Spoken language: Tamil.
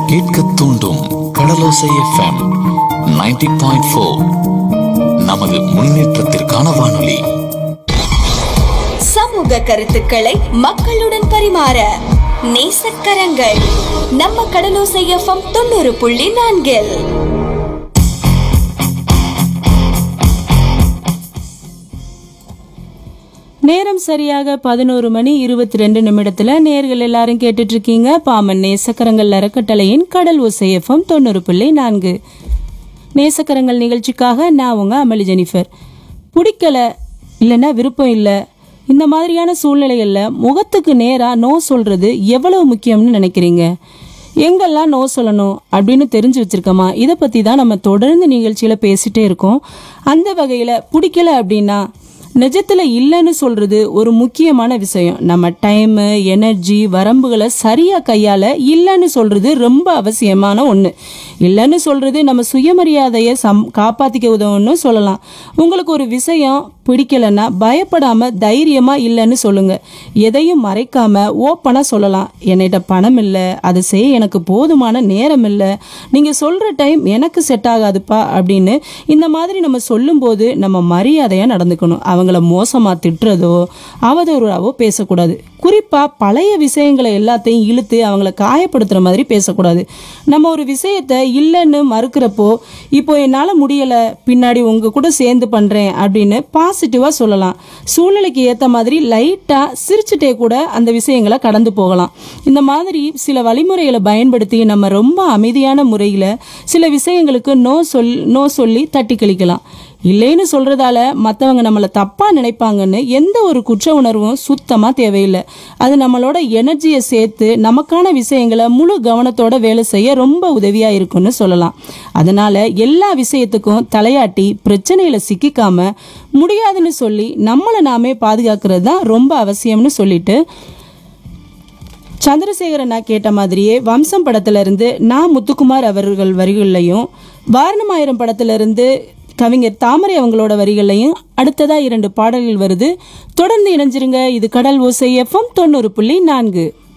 கேட்க தூண்டும் கடலோசை எஃப்எம் 90.4 பாயிண்ட் ஃபோர் நமது முன்னேற்றத்திற்கான வானொலி சமூக கருத்துக்களை மக்களுடன் பரிமாற நேசக்கரங்கள் நம்ம கடலோசை எஃப்எம் தொண்ணூறு புள்ளி நான்கில் நேரம் சரியாக பதினோரு மணி இருபத்தி ரெண்டு நிமிடத்துல நேர்கள் எல்லாரும் கேட்டுட்டு இருக்கீங்க பாமன் நேசக்கரங்கள் அறக்கட்டளையின் கடல் ஒசையஃபம் தொண்ணூறு புள்ளி நான்கு நேசக்கரங்கள் நிகழ்ச்சிக்காக நான் உங்க அமளி ஜெனிஃபர் பிடிக்கல இல்லைன்னா விருப்பம் இல்லை இந்த மாதிரியான சூழ்நிலைகள்ல முகத்துக்கு நேரா நோ சொல்றது எவ்வளவு முக்கியம்னு நினைக்கிறீங்க எங்கெல்லாம் நோ சொல்லணும் அப்படின்னு தெரிஞ்சு வச்சிருக்கோமா இதை பத்தி தான் நம்ம தொடர்ந்து நிகழ்ச்சியில பேசிட்டே இருக்கோம் அந்த வகையில பிடிக்கல அப்படின்னா நிஜத்துல இல்லைன்னு சொல்றது ஒரு முக்கியமான விஷயம் நம்ம டைம் எனர்ஜி வரம்புகளை சரியா கையால இல்லைன்னு சொல்றது ரொம்ப அவசியமான ஒண்ணு இல்லைன்னு சொல்றது நம்ம சுயமரியாதையை சம் காப்பாத்திக்க உதவும்னு சொல்லலாம் உங்களுக்கு ஒரு விஷயம் பிடிக்கலன்னா பயப்படாம தைரியமா இல்லைன்னு சொல்லுங்க எதையும் மறைக்காம ஓப்பனா சொல்லலாம் என்கிட்ட பணம் இல்லை அது செய்ய எனக்கு போதுமான நேரம் இல்லை நீங்க சொல்ற டைம் எனக்கு செட் ஆகாதுப்பா அப்படின்னு இந்த மாதிரி நம்ம சொல்லும்போது நம்ம மரியாதையா நடந்துக்கணும் அவங்கள மோசமா திட்டுறதோ அவதூறாவோ பேசக்கூடாது குறிப்பா பழைய விஷயங்களை எல்லாத்தையும் இழுத்து அவங்கள காயப்படுத்துற மாதிரி பேசக்கூடாது நம்ம ஒரு விஷயத்த இல்லைன்னு மறுக்கிறப்போ இப்போ என்னால முடியல பின்னாடி உங்க கூட சேர்ந்து பண்றேன் அப்படின்னு பாசிட்டிவா சொல்லலாம் சூழ்நிலைக்கு ஏத்த மாதிரி லைட்டா சிரிச்சுட்டே கூட அந்த விஷயங்களை கடந்து போகலாம் இந்த மாதிரி சில வழிமுறைகளை பயன்படுத்தி நம்ம ரொம்ப அமைதியான முறையில சில விஷயங்களுக்கு நோ சொல் நோ சொல்லி தட்டி கழிக்கலாம் இல்லைன்னு சொல்றதால மற்றவங்க நம்மளை தப்பா நினைப்பாங்கன்னு எந்த ஒரு குற்ற உணர்வும் சுத்தமா தேவையில்லை அது நம்மளோட எனர்ஜியை சேர்த்து நமக்கான விஷயங்களை முழு கவனத்தோட வேலை செய்ய ரொம்ப உதவியா இருக்கும்னு சொல்லலாம் அதனால எல்லா விஷயத்துக்கும் தலையாட்டி பிரச்சனையில சிக்கிக்காம முடியாதுன்னு சொல்லி நம்மளை நாமே பாதுகாக்கிறது தான் ரொம்ப அவசியம்னு சொல்லிட்டு சந்திரசேகரன் நான் கேட்ட மாதிரியே வம்சம் படத்துல இருந்து நான் முத்துக்குமார் அவர்கள் வரிகள்லையும் வாரணமாயிரம் படத்துல இருந்து கவிஞர் தாமரை அவங்களோட வரிகளையும் அடுத்ததா இரண்டு பாடல்கள் வருது தொடர்ந்து இணைஞ்சிருங்க இது கடல் ஓசை எஃப்எம் தொண்ணூறு புள்ளி நான்கு